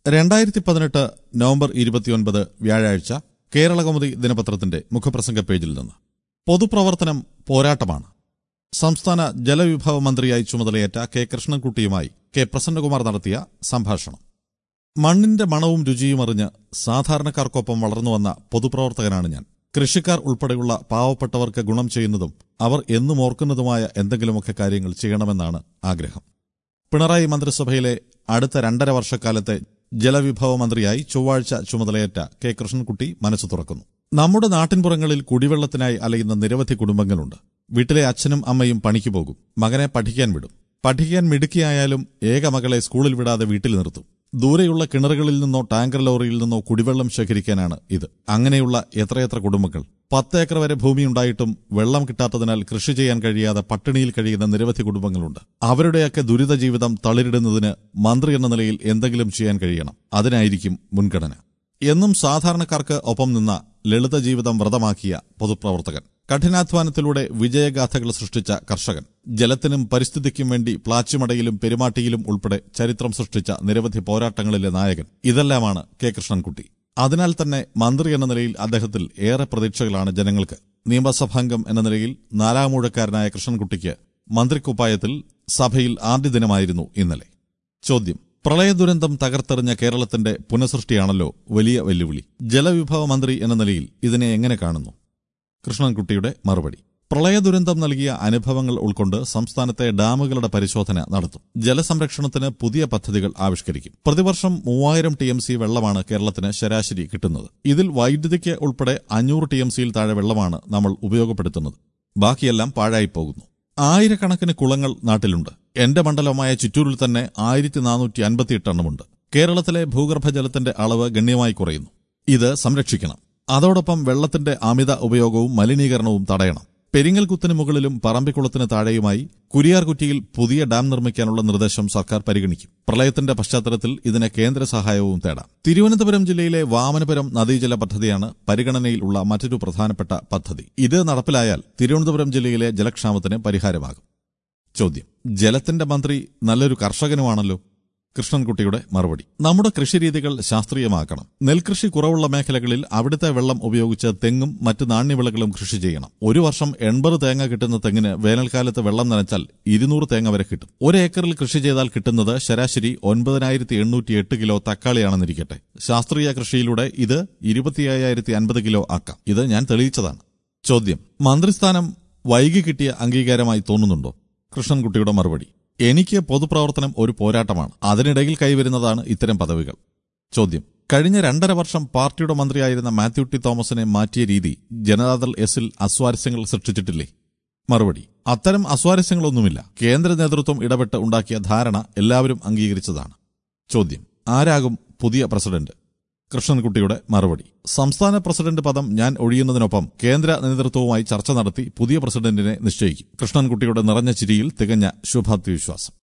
രണ്ടായിരത്തി പതിനെട്ട് നവംബർ ഇരുപത്തിയൊൻപത് വ്യാഴാഴ്ച കേരളകൗമുദി ദിനപത്രത്തിന്റെ മുഖപ്രസംഗ പേജിൽ നിന്ന് പൊതുപ്രവർത്തനം പോരാട്ടമാണ് സംസ്ഥാന ജലവിഭവ മന്ത്രിയായി ചുമതലയേറ്റ കെ കൃഷ്ണൻകുട്ടിയുമായി കെ പ്രസന്നകുമാർ നടത്തിയ സംഭാഷണം മണ്ണിന്റെ മണവും രുചിയും അറിഞ്ഞ് സാധാരണക്കാർക്കൊപ്പം വളർന്നുവന്ന പൊതുപ്രവർത്തകനാണ് ഞാൻ കൃഷിക്കാർ ഉൾപ്പെടെയുള്ള പാവപ്പെട്ടവർക്ക് ഗുണം ചെയ്യുന്നതും അവർ എന്നും ഓർക്കുന്നതുമായ എന്തെങ്കിലുമൊക്കെ കാര്യങ്ങൾ ചെയ്യണമെന്നാണ് ആഗ്രഹം പിണറായി മന്ത്രിസഭയിലെ അടുത്ത രണ്ടര വർഷക്കാലത്തെ ജലവിഭവ മന്ത്രിയായി ചൊവ്വാഴ്ച ചുമതലയേറ്റ കെ കൃഷ്ണൻകുട്ടി മനസ്സ് തുറക്കുന്നു നമ്മുടെ നാട്ടിൻപുറങ്ങളിൽ കുടിവെള്ളത്തിനായി അലയുന്ന നിരവധി കുടുംബങ്ങളുണ്ട് വീട്ടിലെ അച്ഛനും അമ്മയും പണിക്ക് പോകും മകനെ പഠിക്കാൻ വിടും പഠിക്കാൻ മിടുക്കിയായാലും ഏക മകളെ സ്കൂളിൽ വിടാതെ വീട്ടിൽ നിർത്തും ദൂരെയുള്ള കിണറുകളിൽ നിന്നോ ടാങ്കർ ലോറിയിൽ നിന്നോ കുടിവെള്ളം ശേഖരിക്കാനാണ് ഇത് അങ്ങനെയുള്ള എത്രയെത്ര കുടുംബങ്ങൾ പത്ത് ഏക്കർ വരെ ഭൂമിയുണ്ടായിട്ടും വെള്ളം കിട്ടാത്തതിനാൽ കൃഷി ചെയ്യാൻ കഴിയാതെ പട്ടിണിയിൽ കഴിയുന്ന നിരവധി കുടുംബങ്ങളുണ്ട് അവരുടെയൊക്കെ ദുരിത ജീവിതം തളിരിടുന്നതിന് മന്ത്രി എന്ന നിലയിൽ എന്തെങ്കിലും ചെയ്യാൻ കഴിയണം അതിനായിരിക്കും മുൻഗണന എന്നും സാധാരണക്കാർക്ക് ഒപ്പം നിന്ന ലളിത ജീവിതം വ്രതമാക്കിയ പൊതുപ്രവർത്തകൻ കഠിനാധ്വാനത്തിലൂടെ വിജയഗാഥകൾ സൃഷ്ടിച്ച കർഷകൻ ജലത്തിനും പരിസ്ഥിതിക്കും വേണ്ടി പ്ലാച്ചിമടയിലും പെരുമാട്ടിയിലും ഉൾപ്പെടെ ചരിത്രം സൃഷ്ടിച്ച നിരവധി പോരാട്ടങ്ങളിലെ നായകൻ ഇതെല്ലാമാണ് കെ കൃഷ്ണൻകുട്ടി അതിനാൽ തന്നെ മന്ത്രി എന്ന നിലയിൽ അദ്ദേഹത്തിൽ ഏറെ പ്രതീക്ഷകളാണ് ജനങ്ങൾക്ക് നിയമസഭാംഗം എന്ന നിലയിൽ നാലാമൂഴക്കാരനായ കൃഷ്ണൻകുട്ടിക്ക് മന്ത്രിക്കുപ്പായത്തിൽ സഭയിൽ ആദ്യ ദിനമായിരുന്നു ഇന്നലെ ചോദ്യം പ്രളയ ദുരന്തം തകർത്തെറിഞ്ഞ കേരളത്തിന്റെ പുനഃസൃഷ്ടിയാണല്ലോ വലിയ വെല്ലുവിളി ജലവിഭവ മന്ത്രി എന്ന നിലയിൽ ഇതിനെ എങ്ങനെ കാണുന്നു കൃഷ്ണൻകുട്ടിയുടെ മറുപടി പ്രളയ ദുരന്തം നൽകിയ അനുഭവങ്ങൾ ഉൾക്കൊണ്ട് സംസ്ഥാനത്തെ ഡാമുകളുടെ പരിശോധന നടത്തും ജലസംരക്ഷണത്തിന് പുതിയ പദ്ധതികൾ ആവിഷ്കരിക്കും പ്രതിവർഷം മൂവായിരം ടി എം സി വെള്ളമാണ് കേരളത്തിന് ശരാശരി കിട്ടുന്നത് ഇതിൽ വൈദ്യുതിക്ക് ഉൾപ്പെടെ അഞ്ഞൂറ് ടി എം സിയിൽ താഴെ വെള്ളമാണ് നമ്മൾ ഉപയോഗപ്പെടുത്തുന്നത് ബാക്കിയെല്ലാം പാഴായിപ്പോകുന്നു ആയിരക്കണക്കിന് കുളങ്ങൾ നാട്ടിലുണ്ട് എന്റെ മണ്ഡലമായ ചിറ്റൂരിൽ തന്നെ ആയിരത്തി നാനൂറ്റി അൻപത്തിയെട്ട് എണ്ണമുണ്ട് കേരളത്തിലെ ഭൂഗർഭജലത്തിന്റെ അളവ് ഗണ്യമായി കുറയുന്നു ഇത് സംരക്ഷിക്കണം അതോടൊപ്പം വെള്ളത്തിന്റെ അമിത ഉപയോഗവും മലിനീകരണവും തടയണം പെരിങ്ങൽകുത്തിന് മുകളിലും പറമ്പിക്കുളത്തിന് താഴെയുമായി കുരിയാർകുറ്റിയിൽ പുതിയ ഡാം നിർമ്മിക്കാനുള്ള നിർദ്ദേശം സർക്കാർ പരിഗണിക്കും പ്രളയത്തിന്റെ പശ്ചാത്തലത്തിൽ ഇതിന് കേന്ദ്ര സഹായവും തേടാം തിരുവനന്തപുരം ജില്ലയിലെ വാമനപുരം നദീജല പദ്ധതിയാണ് പരിഗണനയിൽ ഉള്ള മറ്റൊരു പ്രധാനപ്പെട്ട പദ്ധതി ഇത് നടപ്പിലായാൽ തിരുവനന്തപുരം ജില്ലയിലെ ജലക്ഷാമത്തിന് പരിഹാരമാകും ചോദ്യം ജലത്തിന്റെ മന്ത്രി നല്ലൊരു കർഷകനുമാണല്ലോ കൃഷ്ണൻകുട്ടിയുടെ മറുപടി നമ്മുടെ കൃഷിരീതികൾ ശാസ്ത്രീയമാക്കണം നെൽകൃഷി കുറവുള്ള മേഖലകളിൽ അവിടുത്തെ വെള്ളം ഉപയോഗിച്ച് തെങ്ങും മറ്റ് നാണ്യവിളകളും കൃഷി ചെയ്യണം ഒരു വർഷം എൺപത് തേങ്ങ കിട്ടുന്ന തെങ്ങിന് വേനൽക്കാലത്ത് വെള്ളം നനച്ചാൽ ഇരുന്നൂറ് തേങ്ങ വരെ കിട്ടും ഒരു ഏക്കറിൽ കൃഷി ചെയ്താൽ കിട്ടുന്നത് ശരാശരി ഒൻപതിനായിരത്തി എണ്ണൂറ്റി എട്ട് കിലോ തക്കാളിയാണെന്നിരിക്കട്ടെ ശാസ്ത്രീയ കൃഷിയിലൂടെ ഇത് ഇരുപത്തിയ്യായിരത്തി അൻപത് കിലോ ആക്കാം ഇത് ഞാൻ തെളിയിച്ചതാണ് ചോദ്യം മന്ത്രിസ്ഥാനം വൈകി കിട്ടിയ അംഗീകാരമായി തോന്നുന്നുണ്ടോ കൃഷ്ണൻകുട്ടിയുടെ മറുപടി എനിക്ക് പൊതുപ്രവർത്തനം ഒരു പോരാട്ടമാണ് അതിനിടയിൽ കൈവരുന്നതാണ് ഇത്തരം പദവികൾ ചോദ്യം കഴിഞ്ഞ രണ്ടര വർഷം പാർട്ടിയുടെ മന്ത്രിയായിരുന്ന മാത്യു ടി തോമസിനെ മാറ്റിയ രീതി ജനതാദൾ എസിൽ അസ്വാരസ്യങ്ങൾ സൃഷ്ടിച്ചിട്ടില്ലേ മറുപടി അത്തരം അസ്വാരസ്യങ്ങളൊന്നുമില്ല കേന്ദ്ര നേതൃത്വം ഇടപെട്ട് ഉണ്ടാക്കിയ ധാരണ എല്ലാവരും അംഗീകരിച്ചതാണ് ചോദ്യം ആരാകും പുതിയ പ്രസിഡന്റ് കൃഷ്ണൻകുട്ടിയുടെ മറുപടി സംസ്ഥാന പ്രസിഡന്റ് പദം ഞാൻ ഒഴിയുന്നതിനൊപ്പം കേന്ദ്ര നേതൃത്വവുമായി ചർച്ച നടത്തി പുതിയ പ്രസിഡന്റിനെ നിശ്ചയിക്കും കൃഷ്ണൻകുട്ടിയുടെ നിറഞ്ഞ ചിരിയിൽ തികഞ്ഞ ശുഭാപ്തി വിശ്വാസം